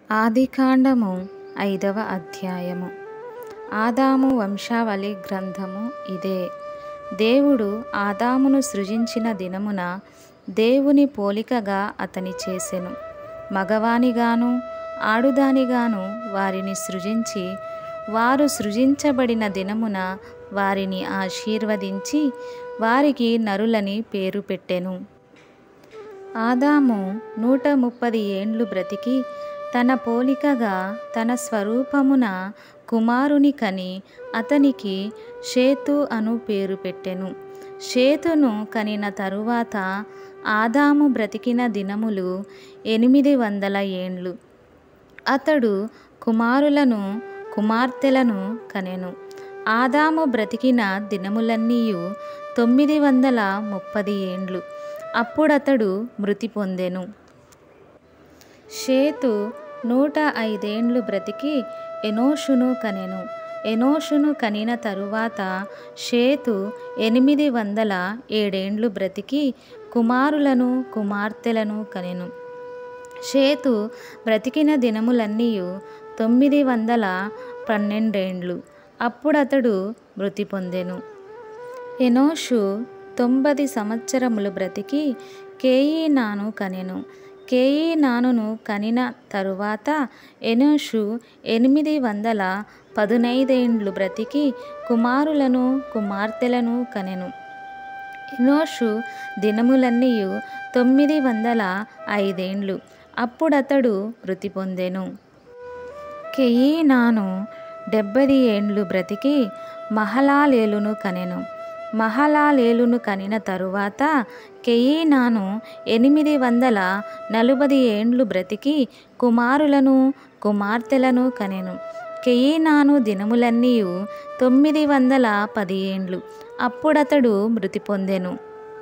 ఆదికాండము ఐదవ అధ్యాయము ఆదాము వంశావళి గ్రంథము ఇదే దేవుడు ఆదామును సృజించిన దినమున దేవుని పోలికగా అతని చేసెను మగవానిగాను ఆడుదానిగాను వారిని సృజించి వారు సృజించబడిన దినమున వారిని ఆశీర్వదించి వారికి నరులని పేరు పెట్టెను ఆదాము నూట ముప్పది ఏండ్లు బ్రతికి తన పోలికగా తన స్వరూపమున కుమారుని కని అతనికి షేతు అను పేరు పెట్టెను షేతును కనిన తరువాత ఆదాము బ్రతికిన దినములు ఎనిమిది వందల ఏండ్లు అతడు కుమారులను కుమార్తెలను కనెను ఆదాము బ్రతికిన దినములన్నీయు తొమ్మిది వందల ముప్పది ఏండ్లు అప్పుడతడు మృతి పొందెను షేతు నూట ఐదేండ్లు బ్రతికి ఎనోషును కనెను ఎనోషును కనిన తరువాత షేతు ఎనిమిది వందల ఏడేండ్లు బ్రతికి కుమారులను కుమార్తెలను కనెను షేతు బ్రతికిన దినములన్నీయు తొమ్మిది వందల పన్నెండేండ్లు అప్పుడతడు మృతి పొందెను ఎనోషు తొంభది సంవత్సరములు బ్రతికి కేయినాను కనెను కేయినానును కనిన తరువాత ఎనోషు ఎనిమిది వందల పదునైదేండ్లు బ్రతికి కుమారులను కుమార్తెలను కనెను ఎనోషు దినములన్నీయు తొమ్మిది వందల ఐదేండ్లు అప్పుడతడు మృతి పొందెను కెయీనాను డెబ్బది ఏండ్లు బ్రతికి మహలాలేలును కనెను మహలాలేలును కనిన తరువాత కెయీనాను ఎనిమిది వందల నలుబది ఏండ్లు బ్రతికి కుమారులను కుమార్తెలను కనెను కెయీనాను దినములన్నీయు తొమ్మిది వందల పది ఏండ్లు అప్పుడతడు మృతి పొందెను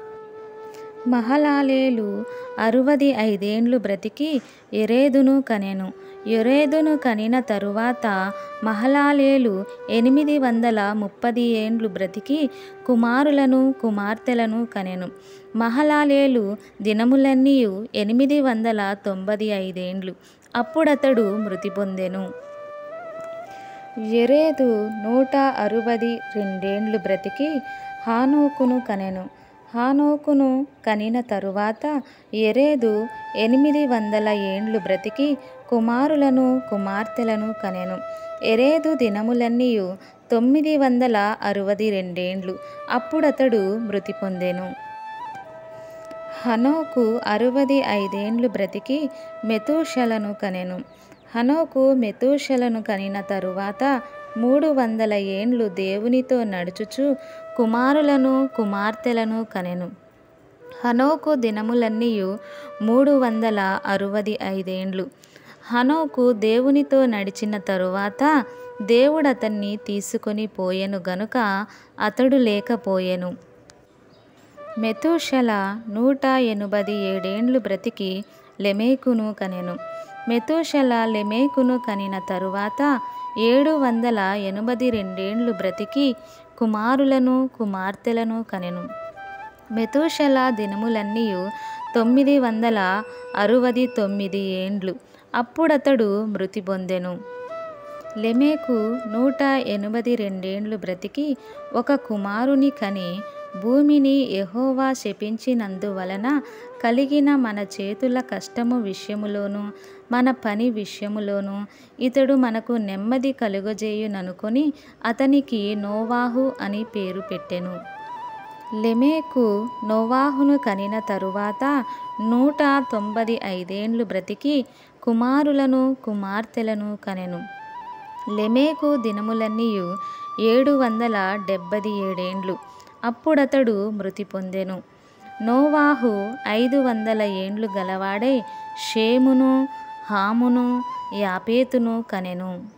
మహలాలేలు అరువది ఐదేండ్లు బ్రతికి ఎరేదును కనెను ఎరేదును కనిన తరువాత మహలాలేలు ఎనిమిది వందల ముప్పది ఏండ్లు బ్రతికి కుమారులను కుమార్తెలను కనెను మహలాలేలు దినములన్నీయు ఎనిమిది వందల తొంభది ఐదేండ్లు అప్పుడతడు మృతి పొందెను ఎరేదు నూట అరువది రెండేండ్లు బ్రతికి హానోకును కనెను హానోకును కనిన తరువాత ఎరేదు ఎనిమిది వందల ఏండ్లు బ్రతికి కుమారులను కుమార్తెలను కనెను ఎరేదు దినములన్నీయు తొమ్మిది వందల అరువది రెండేండ్లు అప్పుడతడు మృతి పొందెను హనోకు అరువది ఐదేండ్లు బ్రతికి మెతూషలను కనెను హనోకు మెతూషలను కనిన తరువాత మూడు వందల ఏండ్లు దేవునితో నడుచుచు కుమారులను కుమార్తెలను కనెను హనోకు దినములన్నీయు మూడు వందల అరువది ఐదేండ్లు హనోకు దేవునితో నడిచిన తరువాత దేవుడతన్ని తీసుకొని పోయెను గనుక అతడు లేకపోయెను మెతూషల నూట ఎనుబది ఏడేండ్లు బ్రతికి లెమేకును కనెను మెతూషల లెమేకును కనిన తరువాత ఏడు వందల ఎనభది రెండేండ్లు బ్రతికి కుమారులను కుమార్తెలను కనెను మెతూషల దినములన్నీయు తొమ్మిది వందల అరువది తొమ్మిది ఏండ్లు అప్పుడతడు మృతి పొందెను లెమేకు నూట ఎనభది రెండేండ్లు బ్రతికి ఒక కుమారుని కని భూమిని యహోవా శపించినందువలన కలిగిన మన చేతుల కష్టము విషయములోను మన పని విషయములోను ఇతడు మనకు నెమ్మది కలుగజేయుననుకొని అతనికి నోవాహు అని పేరు పెట్టెను లెమేకు నోవాహును కనిన తరువాత నూట తొంభది ఐదేండ్లు బ్రతికి కుమారులను కుమార్తెలను కనెను లెమేకు దినములన్నీయు ఏడు వందల డెబ్బది ఏడేండ్లు అప్పుడతడు మృతి పొందెను నోవాహు ఐదు వందల ఏండ్లు గలవాడై షేమును హామును యాపేతును కనెను